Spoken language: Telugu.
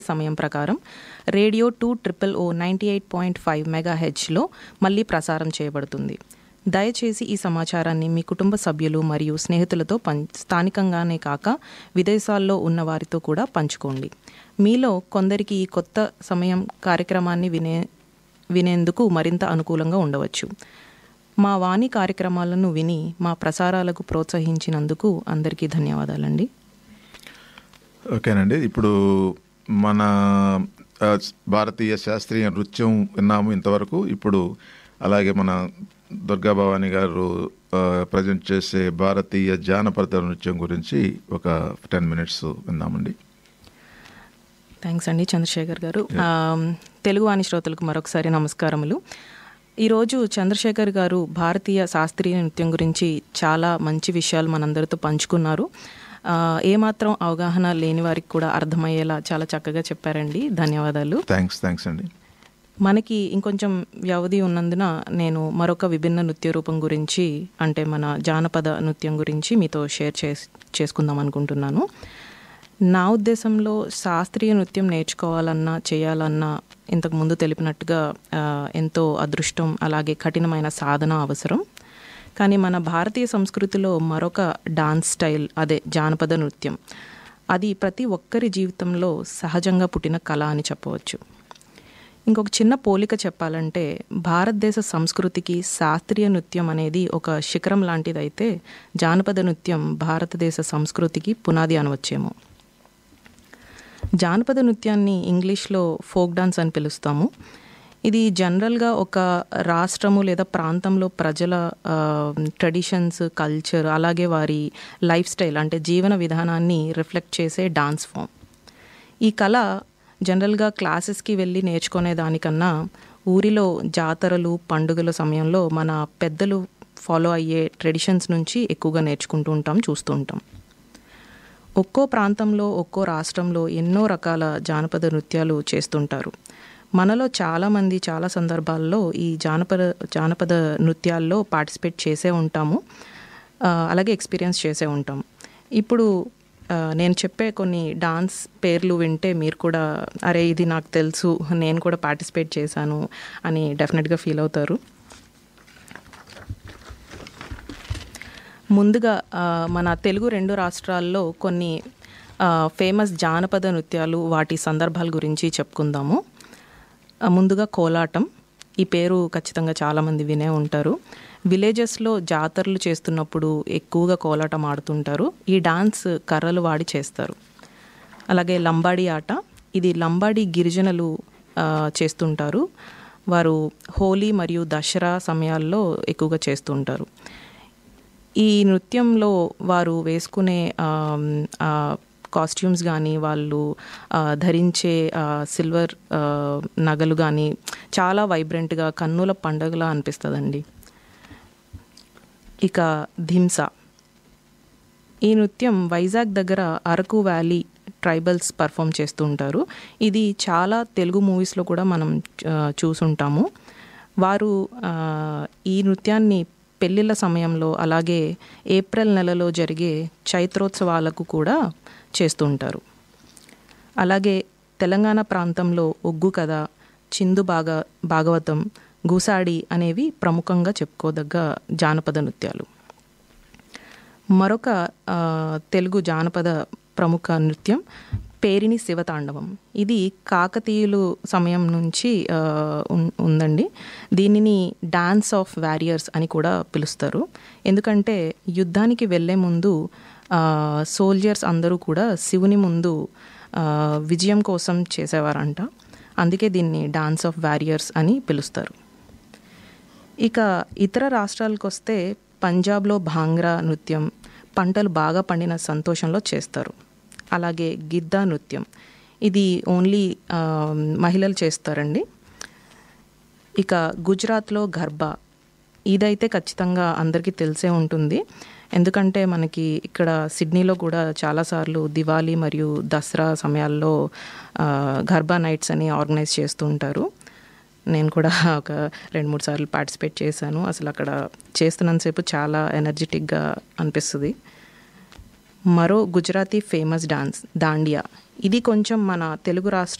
సమయం ప్రకారం radio two triple O ninety eight point five mega హెచ్లో మళ్ళీ ప్రసారం చేయబడుతుంది దయచేసి ఈ సమాచారాన్ని మీ కుటుంబ సభ్యులు మరియు స్నేహితులతో పం స్థానికంగానే కాక విదేశాల్లో ఉన్న వారితో కూడా పంచుకోండి మీలో కొందరికి ఈ కొత్త సమయం కార్యక్రమాన్ని వినే వినేందుకు మరింత అనుకూలంగా ఉండవచ్చు మా వాణి కార్యక్రమాలను విని మా ప్రసారాలకు ప్రోత్సహించినందుకు అందరికీ ధన్యవాదాలండి ఓకేనండి ఇప్పుడు మన ఆ, భారతీయ శాస్త్రీయ నృత్యం విన్నాము ఇంతవరకు ఇప్పుడు అలాగే మన దుర్గా భవాని గారు ప్రజెంట్ చేసే భారతీయ జానపద నృత్యం గురించి ఒక టెన్ మినిట్స్ విన్నామండి థ్యాంక్స్ అండి చంద్రశేఖర్ గారు ఆ, తెలుగు వాణి శ్రోతలకు మరొకసారి నమస్కారములు ఈరోజు చంద్రశేఖర్ గారు భారతీయ శాస్త్రీయ నృత్యం గురించి చాలా మంచి విషయాలు మనందరితో పంచుకున్నారు ఆ, ఏమాత్రం అవగాహన లేని వారికి కూడా అర్థమయ్యేలా చాలా చక్కగా చెప్పారండి ధన్యవాదాలు థ్యాంక్స్ థ్యాంక్స్ అండి మనకి ఇంకొంచెం వ్యవధి ఉన్నందున నేను మరొక విభిన్న నృత్య రూపం గురించి అంటే మన జానపద నృత్యం గురించి మీతో షేర్ చేస్ చేసుకుందాం అనుకుంటున్నాను నా ఉద్దేశంలో శాస్త్రీయ నృత్యం నేర్చుకోవాలన్నా చేయాలన్నా ఇంతకు ముందు తెలిపినట్టుగా ఆ, ఎంతో అదృష్టం అలాగే కఠినమైన సాధన అవసరం కానీ మన భారతీయ సంస్కృతిలో మరొక డాన్స్ స్టైల్ అదే జానపద నృత్యం అది ప్రతి ఒక్కరి జీవితంలో సహజంగా పుట్టిన కళ అని చెప్పవచ్చు ఇంకొక చిన్న పోలిక చెప్పాలంటే భారతదేశ సంస్కృతికి శాస్త్రీయ నృత్యం అనేది ఒక శిఖరం లాంటిదైతే జానపద నృత్యం భారతదేశ సంస్కృతికి పునాది అనవచ్చేమో జానపద నృత్యాన్ని ఇంగ్లీష్లో ఫోక్ డాన్స్ అని పిలుస్తాము ఇది జనరల్గా ఒక రాష్ట్రము లేదా ప్రాంతంలో ప్రజల ట్రెడిషన్స్ కల్చర్ అలాగే వారి లైఫ్ స్టైల్ అంటే జీవన విధానాన్ని రిఫ్లెక్ట్ చేసే డాన్స్ ఫామ్ ఈ కళ జనరల్గా క్లాసెస్కి వెళ్ళి నేర్చుకునే దానికన్నా ఊరిలో జాతరలు పండుగల సమయంలో మన పెద్దలు ఫాలో అయ్యే ట్రెడిషన్స్ నుంచి ఎక్కువగా నేర్చుకుంటూ ఉంటాం చూస్తూ ఉంటాం ఒక్కో ప్రాంతంలో ఒక్కో రాష్ట్రంలో ఎన్నో రకాల జానపద నృత్యాలు చేస్తుంటారు మనలో చాలామంది చాలా సందర్భాల్లో ఈ జానపద జానపద నృత్యాల్లో పార్టిసిపేట్ చేసే ఉంటాము ఆ, అలాగే ఎక్స్పీరియన్స్ చేసే ఉంటాం ఇప్పుడు ఆ, నేను చెప్పే కొన్ని డాన్స్ పేర్లు వింటే మీరు కూడా అరే ఇది నాకు తెలుసు నేను కూడా పార్టిసిపేట్ చేశాను అని డెఫినెట్గా ఫీల్ అవుతారు ముందుగా ఆ, మన తెలుగు రెండు రాష్ట్రాల్లో కొన్ని ఆ, ఫేమస్ జానపద నృత్యాలు వాటి సందర్భాల గురించి చెప్పుకుందాము ఆ, ముందుగా కోలాటం ఈ పేరు ఖచ్చితంగా చాలామంది వినే ఉంటారు విలేజెస్లో జాతరలు చేస్తున్నప్పుడు ఎక్కువగా కోలాటం ఆడుతుంటారు ఈ డాన్స్ కర్రలు వాడి చేస్తారు అలాగే లంబాడి ఆట ఇది లంబాడి గిరిజనులు ఆ, చేస్తుంటారు వారు హోలీ మరియు దసరా సమయాల్లో ఎక్కువగా చేస్తుంటారు ఈ నృత్యంలో వారు వేసుకునే కాస్ట్యూమ్స్ కానీ వాళ్ళు ఆ, ధరించే ఆ, సిల్వర్ ఆ, నగలు కానీ చాలా వైబ్రెంట్గా కన్నుల పండగలా అనిపిస్తుందండి ఇక ధింస ఈ నృత్యం వైజాగ్ దగ్గర అరకు వ్యాలీ ట్రైబల్స్ పర్ఫామ్ చేస్తూ ఉంటారు ఇది చాలా తెలుగు మూవీస్లో కూడా మనం ఆ, చూసుంటాము వారు ఆ, ఈ నృత్యాన్ని పెళ్ళిళ్ళ సమయంలో అలాగే ఏప్రిల్ నెలలో జరిగే చైత్రోత్సవాలకు కూడా చేస్తూ ఉంటారు అలాగే తెలంగాణ ప్రాంతంలో ఒగ్గు కథ చిందు భాగ భాగవతం గూసాడి అనేవి ప్రముఖంగా చెప్పుకోదగ్గ జానపద నృత్యాలు మరొక ఆ, తెలుగు జానపద ప్రముఖ నృత్యం పేరిని శివతాండవం ఇది కాకతీయులు సమయం నుంచి ఆ, ఉన్- ఉందండి దీనిని డాన్స్ ఆఫ్ వారియర్స్ అని కూడా పిలుస్తారు ఎందుకంటే యుద్ధానికి వెళ్ళే ముందు సోల్జర్స్ అందరూ కూడా శివుని ముందు ఆ, విజయం కోసం చేసేవారంట అందుకే దీన్ని డాన్స్ ఆఫ్ వారియర్స్ అని పిలుస్తారు ఇక ఇతర రాష్ట్రాలకు వస్తే పంజాబ్లో భాంగ్రా నృత్యం పంటలు బాగా పండిన సంతోషంలో చేస్తారు అలాగే గిద్దా నృత్యం ఇది ఓన్లీ ఆ, మహిళలు చేస్తారండి ఇక గుజరాత్లో గర్బా ఇదైతే ఖచ్చితంగా అందరికీ తెలిసే ఉంటుంది ఎందుకంటే మనకి ఇక్కడ సిడ్నీలో కూడా చాలాసార్లు దివాళీ మరియు దసరా సమయాల్లో ఆ, గర్బా నైట్స్ అని ఆర్గనైజ్ చేస్తూ ఉంటారు నేను కూడా ఒక రెండు మూడు సార్లు పార్టిసిపేట్ చేశాను అసలు అక్కడ చేస్తున్నంతసేపు చాలా ఎనర్జెటిక్గా అనిపిస్తుంది మరో గుజరాతీ ఫేమస్ డాన్స్ దాండియా ఇది కొంచెం మన తెలుగు రాష్ట్ర